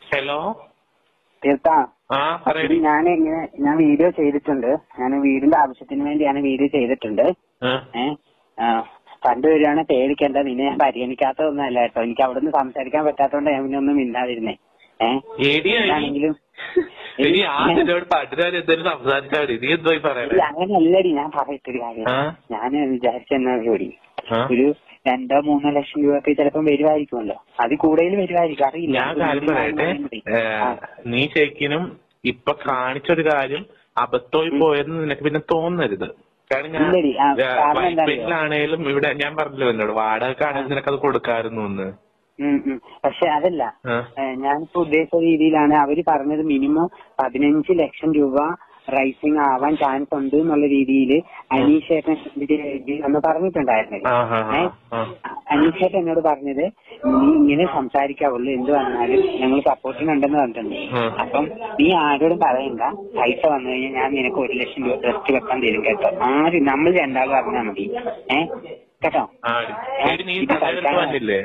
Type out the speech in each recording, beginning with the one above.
Hello തീർത്താ ആ പറയടി ഞാൻ ഇങ്ങനെ ഞാൻ വീഡിയോ ചെയ്തിട്ടുണ്ട് ഞാൻ വീടിന്റെ ആവശ്യത്തിന് വേണ്ടിയാണ് വീഡിയോ ചെയ്തിട്ടുണ്ട് ആ, ഏഹ് പണ്ട് വരികയാണ് പേടിക്കേണ്ട നിന്നെ ഞാൻ പരിഗണിക്കാത്തതൊന്നുമല്ല കേട്ടോ എനിക്ക് അവിടുന്ന് സംസാരിക്കാൻ പറ്റാത്തതുകൊണ്ട് ഞാൻ പിന്നെ ഒന്നും മിണ്ടാതിരുന്നേ ഏഹ് എടിയായി. ആണെങ്കിലും എടി ആ നിന്നോട് പണ്ടുകാർ എന്തെങ്കിലും സംസാരിച്ചാടി നീ എന്തോ ഈ പറയണേ ഇല്ല, അങ്ങനെയല്ലടി ഞാൻ പറയത്തൊരു കാര്യം ആ? ഞാൻ വിചാരിച്ചെന്നാ ജോലി ആ? ഒരു രണ്ടോ മൂന്നോ ലക്ഷം രൂപയൊക്കെ ചിലപ്പം വരുമായിരിക്കുമല്ലോ അത് കൂടുതൽ വരുമായിരിക്കും അറിയില്ല ഞാൻ കാര്യം പറയട്ടെ ഏ, ആ. നീ ശരിക്കും ഇപ്പൊ കാണിച്ചൊരു കാര്യം അബദ്ധമായി പോയെന്ന് നിനക്ക് പിന്നെ തോന്നരുത് കാരണം ഞാൻ ഇല്ലടി, ആ, കാരണം എന്താ അറിയോ? വൈപ്പിലാണേലും ഇവിടെ ഞാൻ പറഞ്ഞല്ലോ എന്നോട് വാടകക്കാണെങ്കിൽ നിനക്കത് കൊടുക്കാമായിരുന്നു എന്ന് ഉം, ഉം. പക്ഷെ അതല്ല ആ. ഏഹ് ഞാനിപ്പോ ഉദ്ദേശിച്ച രീതിയിലാണ് അവര് പറഞ്ഞത് മിനിമം പതിനഞ്ച് ലക്ഷം രൂപ റൈസിങ് ആവാൻ ചാൻസ് ഉണ്ട് എന്നുള്ള രീതിയിൽ അനീഷേട്ടൻ എന്ന് പറഞ്ഞിട്ടുണ്ടായിരുന്നു ആ, ആ, ആ, ഏഹ് ആ. അനീഷേട്ടൻ എന്നോട് പറഞ്ഞത് നീ ഇങ്ങനെ സംസാരിക്കാവുള്ളൂ എന്ത് വന്നാലും ഞങ്ങൾ സപ്പോർട്ടിന് ഉണ്ടെന്ന് പറഞ്ഞിട്ടുണ്ട് ഉം. അപ്പം നീ ആരോടും പറയണ്ട പൈസ വന്നു കഴിഞ്ഞാൽ ഞാൻ നിനക്ക് ഒരു ലക്ഷം രൂപ ട്രസ്റ്റ് വെക്കാൻ തരും കേട്ടോ ആരും നമ്മൾ രണ്ടാളും അറിഞ്ഞാൽ മതി ഏഹ് കേട്ടോ ആ, എടി നീ തലേദിവസം വന്നില്ലേ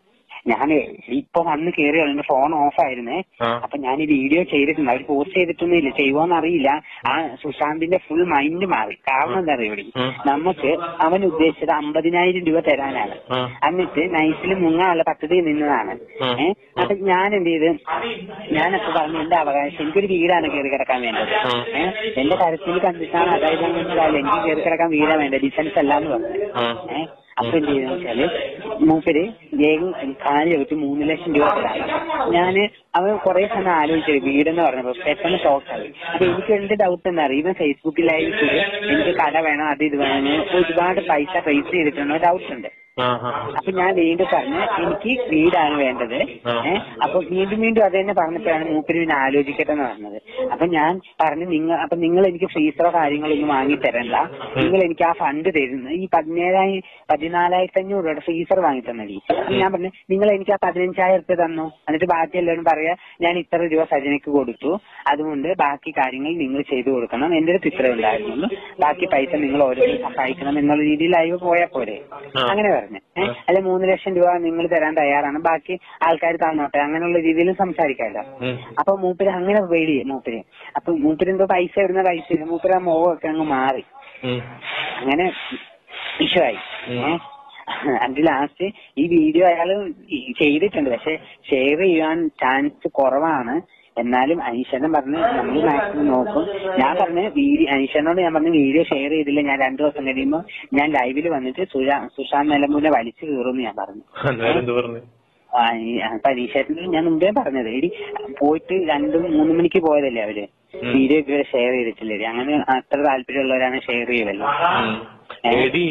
ഞാൻ ഇപ്പൊ വന്ന് കയറി എന്റെ ഫോൺ ഓഫ് ആയിരുന്നേ ആ. അപ്പൊ ഞാൻ ഈ വീഡിയോ ചെയ്തിട്ടുണ്ട് അവർ പോസ്റ്റ് ചെയ്തിട്ടൊന്നും ഇല്ല ചെയ്യുമോന്ന് അറിയില്ല ആ സുശാന്തിന്റെ ഫുൾ മൈൻഡ് മാറി കാരണം എന്താ അറിയോ ഇവിടെ ഉം. നമുക്ക് അവൻ ഉദ്ദേശിച്ചത് അമ്പതിനായിരം രൂപ തരാനാണ് ആ. എന്നിട്ട് നൈസിൽ മുങ്ങാനുള്ള പദ്ധതി നിന്നതാണ് ഉം. ഏഹ് അപ്പൊ ഞാൻ എന്ത് ചെയ്ത് ഞാനപ്പോ പറഞ്ഞു എന്റെ അവകാശം എനിക്കൊരു വീടാണ് കയറി കിടക്കാൻ വേണ്ടത് ഉം. ഏഹ് എന്റെ കരുത്തിൽ കണ്ടിട്ടാണ് അതായത് അങ്ങനത്തെ എനിക്ക് കയറി കിടക്കാൻ വീടാ വേണ്ടത് ഡിഫൻസ് അല്ലാന്ന് പറഞ്ഞു ആ. ഏഹ് അപ്പൊ എന്ത് ചെയ്തെന്ന് വെച്ചാല് മൂപ്പര് വേഗം കാല് വെച്ച് മൂന്ന് ലക്ഷം രൂപ തരാം ഞാന് അവൻ കുറെ സമയം ആലോചിച്ചു വീടെന്ന് പറഞ്ഞപ്പോ പെട്ടെന്ന് ഷോക്കായി അപ്പൊ എനിക്ക് എന്റെ ഡൗട്ട് എന്താ അറിയാം ഇവൻ ഫേസ്ബുക്കിൽ ലൈവ് ചെയ്ത് എനിക്ക് കട വേണം അത് ഇത് വേണം എന്ന് ഒരുപാട് പൈസ റേസ് ചെയ്തിട്ടുണ്ടോ ഡൗട്ട് ഉണ്ട് ആ, ആ. അപ്പൊ ഞാൻ വീണ്ടും പറഞ്ഞു എനിക്ക് വീടാണ് വേണ്ടത് ആ. ഏഹ് അപ്പൊ വീണ്ടും വീണ്ടും അത് തന്നെ പറഞ്ഞപ്പോഴാണ് മൂപ്പര് പിന്നെ ആലോചിക്കട്ടെ എന്ന് പറഞ്ഞത് അപ്പൊ ഞാൻ പറഞ്ഞു നിങ്ങൾ അപ്പൊ നിങ്ങൾ എനിക്ക് ഫ്രീസറോ കാര്യങ്ങളൊന്നും വാങ്ങി തരണ്ട നിങ്ങൾ എനിക്ക് ആ ഫണ്ട് തരുന്നു ഈ പതിനേഴായിരം പതിനാലായിരത്തി അഞ്ഞൂറ് രൂപയുടെ ഫ്രീസർ വാങ്ങി തന്നടി അപ്പൊ ഞാൻ പറഞ്ഞു നിങ്ങൾ എനിക്ക് ആ പതിനഞ്ചായിരം റുപ്യ തന്നു എന്നിട്ട് ബാക്കി എല്ലാവരും പറയാ ഞാൻ ഇത്ര രൂപ സജനയ്ക്ക് കൊടുത്തു അതുകൊണ്ട് ബാക്കി കാര്യങ്ങൾ നിങ്ങൾ ചെയ്തു കൊടുക്കണം എന്റെ അടുത്ത് ഇത്ര ഉണ്ടായിരുന്നു ബാക്കി പൈസ നിങ്ങൾ ഓരോരുത്തരും സഹായിക്കണം എന്നുള്ള രീതിയിലായി പോയാൽ പോരെ ആ. അങ്ങനെ പറഞ്ഞു ഏഹ് അല്ലെ മൂന്ന് ലക്ഷം രൂപ നിങ്ങൾ തരാൻ തയ്യാറാണ് ബാക്കി ആൾക്കാർ തന്നോട്ടെ അങ്ങനെയുള്ള രീതിയിലും സംസാരിക്കാമല്ലോ ഉം. അപ്പൊ മൂപ്പര് അങ്ങനെ പേടി മൂപ്പര് അപ്പൊ മൂപ്പര് എന്തോ പൈസ ഇടുന്ന പൈസ ഇല്ല മൂപ്പര് ആ മോഹമൊക്കെ അങ്ങ് മാറി ഉം. അങ്ങനെ ഇഷ്യൂ ആയി ഉം. ഏഹ് അതിന്റെ ലാസ്റ്റ് ഈ വീഡിയോ അയാൾ ചെയ്തിട്ടുണ്ട് പക്ഷെ ഷെയർ ചെയ്യാൻ ചാൻസ് കുറവാണ് എന്നാലും അനീഷേട്ടൻ പറഞ്ഞ് നമ്മൾ മാക്സിമം നോക്കും ഞാൻ പറഞ്ഞ് വീഡിയോ അനീഷേട്ടനോട് ഞാൻ പറഞ്ഞ് വീഡിയോ ഷെയർ ചെയ്തില്ല ഞാൻ രണ്ടു ദിവസം കഴിയുമ്പോൾ ഞാൻ ലൈവിൽ വന്നിട്ട് സുഷാ സുശാന്ത് നിലമ്പൂരിനെ വലിച്ചു കീറുമെന്ന് ഞാൻ പറഞ്ഞു അന്നേരം എന്ത് പറഞ്ഞു ആ, ഈ പരീക്ഷേട്ടന് ഞാൻ മുമ്പേ പറഞ്ഞത് എടി പോയിട്ട് രണ്ടും മൂന്ന് മണിക്ക് പോയതല്ലേ അവര് ഉം. വീഡിയോ ഇതുവരെ ഷെയർ ചെയ്തിട്ടില്ലേ അങ്ങനെ അത്ര താല്പര്യമുള്ളവരാണ് ഷെയർ ചെയ്യുമല്ലോ ഉം. എടി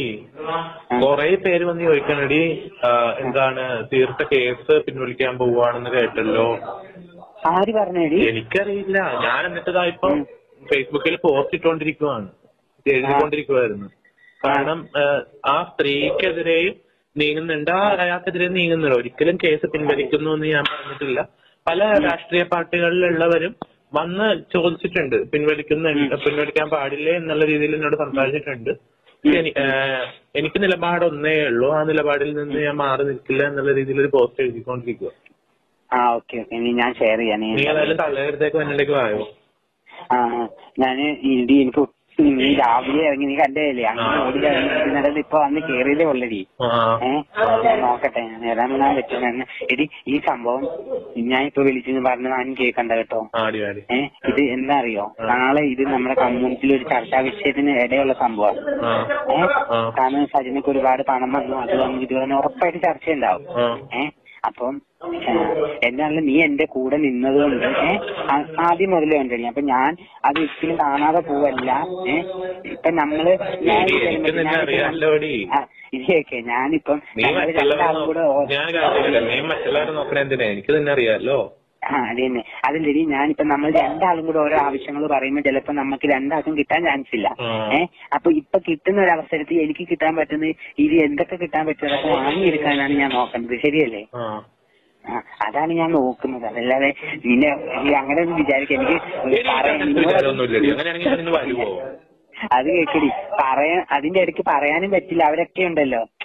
കൊറേ പേര് വന്ന് ചോദിക്കണടി ആ, എന്താണ് തീർത്ത കേസ് പിൻവലിക്കാൻ പോവാണെന്ന് കേട്ടല്ലോ ആര് പറഞ്ഞേടി എനിക്കറിയില്ല ഞാൻ എന്നിട്ട് ദാ ഇപ്പൊ ഉം. ഫേസ്ബുക്കിൽ പോസ്റ്റ് ഇട്ടുകൊണ്ടിരിക്കുവാണ് എഴുതിക്കൊണ്ടിരിക്കുവായിരുന്നു കാരണം ആ, ആ സ്ത്രീക്കെതിരെയും നീങ്ങുന്നുണ്ട് ആ അയാൾക്കെതിരെ നീങ്ങുന്നുണ്ട് ഒരിക്കലും കേസ് പിൻവലിക്കുന്നു എന്ന് ഞാൻ പറഞ്ഞിട്ടില്ല പല രാഷ്ട്രീയ പാർട്ടികളിലുള്ളവരും വന്ന് ചോദിച്ചിട്ടുണ്ട് പിൻവലിക്കുന്ന പിൻവലിക്കാൻ പാടില്ലേ എന്നുള്ള രീതിയിൽ എന്നോട് സംസാരിച്ചിട്ടുണ്ട് പക്ഷെ എനി- ആ, എനിക്ക് നിലപാട് ഒന്നേ ഉള്ളൂ ആ നിലപാടിൽ നിന്ന് ഞാൻ മാറി നിൽക്കില്ല എന്നുള്ള രീതിയിൽ ഒരു പോസ്റ്റ് എഴുതിക്കൊണ്ടിരിക്കുക ആ ഓക്കെ ഓക്കെ ഇനി ഞാൻ ഷെയർ ചെയ്യാം നീ നീ ഏതായാലും തള്ളയടുത്തേക്ക് വന്നിട്ടേക്ക് വായോ ആ ഞാന് ഇടി എനിക്ക് ഒട്ടും നീ രാവിലെ ഇറങ്ങി നീ കണ്ടേല്ലേ അങ്ങനെ ഓടി ഇറങ്ങി ഇപ്പൊ വന്ന് കേറിയതേ ഉള്ളടി ആ ഏഹ് ഞാൻ നോക്കട്ടെ ഞാൻ ഏതാണ് ഞാൻ പറ്റുന്ന എടി ഈ സംഭവം ഞാൻ ഇപ്പൊ വിളിച്ചെന്ന് പറഞ്ഞ് ഞാനും കേൾക്കണ്ട കേട്ടോ ആടി ആടി ഏഹ് ഇത് എന്താ അറിയോ നാളെ ഇത് നമ്മുടെ കമ്മ്യൂണിറ്റിയിൽ ഒരു ചർച്ചാ വിഷയത്തിന് ഇടയുള്ള സംഭവമാണ് ആ ഏഹ് ആ. കാരണം സജിനക്ക് ഒരുപാട് പണം വന്നു അത് വന്നു ഇത് വന്നു ഉറപ്പായിട്ട് ചർച്ച ഉണ്ടാവും ആ ഏഹ് അപ്പം എന്നാണല്ലോ നീ എന്റെ കൂടെ നിന്നതുകൊണ്ട് ഏഹ് ആ- ആദ്യം മുതലേ ഉണ്ടടി അപ്പൊ ഞാൻ അത് ഒരിക്കലും കാണാതെ പോവല്ല ഏഹ് ഇപ്പൊ നമ്മള് ഞാൻ എടി, എനിക്ക് നിന്നെ അറിയാലോടി ആ, ഇതൊക്കെ ഞാനിപ്പം നീ ഞങ്ങള് മറ്റുള്ളവരെ രണ്ടാളും കൂടെ ഓ- ഞാൻ കാര്യമില്ല നീ മറ്റുള്ളവരെ നോക്കണ എന്തിനാ എനിക്ക് തന്നെ അറിയാലോ ആ അത് തന്നെ അതിലെടി ഞാനിപ്പോ നമ്മൾ രണ്ടാളും കൂടെ ഓരോ ആവശ്യങ്ങൾ പറയുമ്പോൾ ചിലപ്പോ നമുക്ക് രണ്ടാൾക്കും കിട്ടാൻ ചാൻസ് ഇല്ല ആ. ഏഹ് അപ്പൊ ഇപ്പൊ കിട്ടുന്ന ഒരു അവസരത്തിൽ എനിക്ക് കിട്ടാൻ പറ്റുന്നത് ഇത് എന്തൊക്കെ കിട്ടാൻ പറ്റും അതൊക്കെ വാങ്ങിയെടുക്കാനാണ് ഞാൻ നോക്കുന്നത് ശരിയല്ലേ ആ ആ, അതാണ് ഞാൻ നോക്കുന്നത് അതല്ലാതെ നിന്നെ നീ അങ്ങനെ ഒന്നും വിചാരിക്കുക എനിക്ക് പറയാൻ അങ്ങനത്തെ വിചാരമൊന്നുമില്ലടി അങ്ങനെയാണെങ്കിൽ ഞാൻ ഇന്ന് വരുവോ അത് കേക്കടി പറയാൻ അതിന്റെ ഇടയ്ക്ക് പറയാനും പറ്റില്ല അവരൊക്കെ ഉണ്ടല്ലോ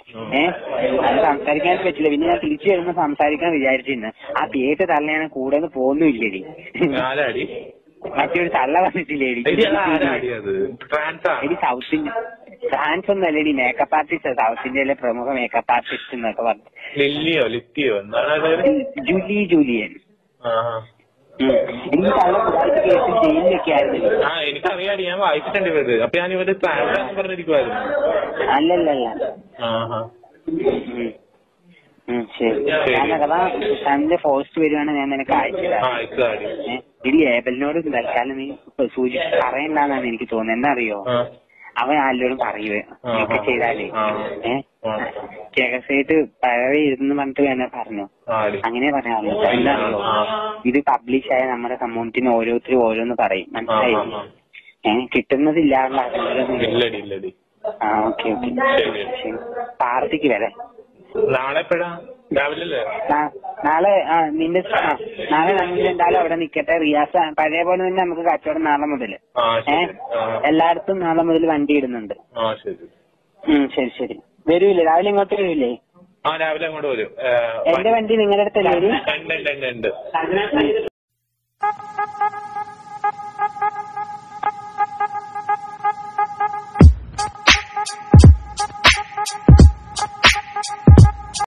ഏഹ് അത് സംസാരിക്കാൻ പറ്റില്ല പിന്നെ ഞാൻ തിരിച്ചു വരുമ്പോ സംസാരിക്കാൻ വിചാരിച്ചിരുന്നു ആ പേട്ട് തള്ളയാണ് കൂടെ നിന്ന് പോകുന്നില്ലേടി ആരാടി മറ്റൊരു തള്ള വന്നിട്ടില്ലേടി എടി അത് ആരാടി അത് ട്രാൻസ് ആണ് എടി സൗത്ത് ഇന്ത്യ ഫ്രാൻസ് ഒന്നല്ലേടി മേക്കപ്പ് ആർട്ടിസ്റ്റ് സൗത്ത് ഇന്ത്യയിലെ പ്രമുഖ മേക്കപ്പ് ആർട്ടിസ്റ്റ് എന്നൊക്കെ പറഞ്ഞു ലില്ലിയോ ലിത്തിയോ എന്താണ് അത് ജൂലി ജൂലിയൻ ആഹാ. ഉം. എനിക്ക് തള്ള കുടായിട്ട് കേസ് ജയിലിലൊക്കെ ആയിരുന്നു ആ എനിക്കറിയാടി ഞാൻ വായിച്ചിട്ടുണ്ട് ഇവര് അപ്പൊ ഞാൻ ഇവര് ട്രാൻസ് ആണെന്ന് പറഞ്ഞിരിക്കുവായിരുന്നു അല്ലല്ലല്ല ആഹാ ഉം. ഉം, ശരി ശരി. ഞാൻ അഥവാ തന്റെ പോസ്റ്റ് വരുവാണെങ്കിൽ ഞാൻ നിനക്ക് അയച്ചു ആ തരാം ഇതാടി ഏ, ഇടി ഏബലിനോട് തൽക്കാലം നീ സൂചിച്ച് പറയണ്ടെന്നാണ് എനിക്ക് തോന്നുന്നത് എന്താ അറിയോ ആ അവൻ ആരോടും പറയുവേ ആ, ഒക്കെ ആ. ചെയ്താലേ ആ. ഏ ആ. രഹസ്യമായിട്ട് പഴവേ ഇരുന്ന് പറഞ്ഞിട്ട് വേണേ പറഞ്ഞു ആടി അങ്ങനെ പറയാമല്ലോ എന്താ അറിയോ ആ. ഇത് പബ്ലിഷ് ആയ നമ്മുടെ കമ്മ്യൂണിറ്റിന് ഓരോരുത്തരും ഓരോന്ന് പറയും ആ, മനസ്സിലായി ആ, ആ. ഏഹ് കിട്ടുന്നതില്ലാണ്ടാക്കുന്നത് ഇല്ലടി ഇല്ലടി ആ ഓക്കെ ഓക്കെ ശരി. ശരി പാർട്ടിക്ക് വരെ നാളെ എപ്പോഴാ രാവിലെ അല്ലേ നാ- നാളെ ആ നിന്റെ ആ നാളെ നമ്മൾ എന്തായാലും അവിടെ നിക്കട്ടെ റിയാസ് പഴയ പോലെ തന്നെ നമുക്ക് കച്ചവടം നാളെ മുതൽ ആ ഏ ശരി ആ എല്ലായിടത്തും നാളെ മുതൽ വണ്ടി ഇടുന്നുണ്ട് ആ ശരി ഉം ശരി ശരി വരൂലേ രാവിലെ ഇങ്ങോട്ട് വരൂലേ ആ രാവിലെ അങ്ങോട്ട് വരും ഏ, എന്റെ വണ്ടി നിങ്ങളുടെ അടുത്തല്ലേ വരും ഉണ്ട് ഉണ്ട് ഉണ്ട് ഉണ്ട്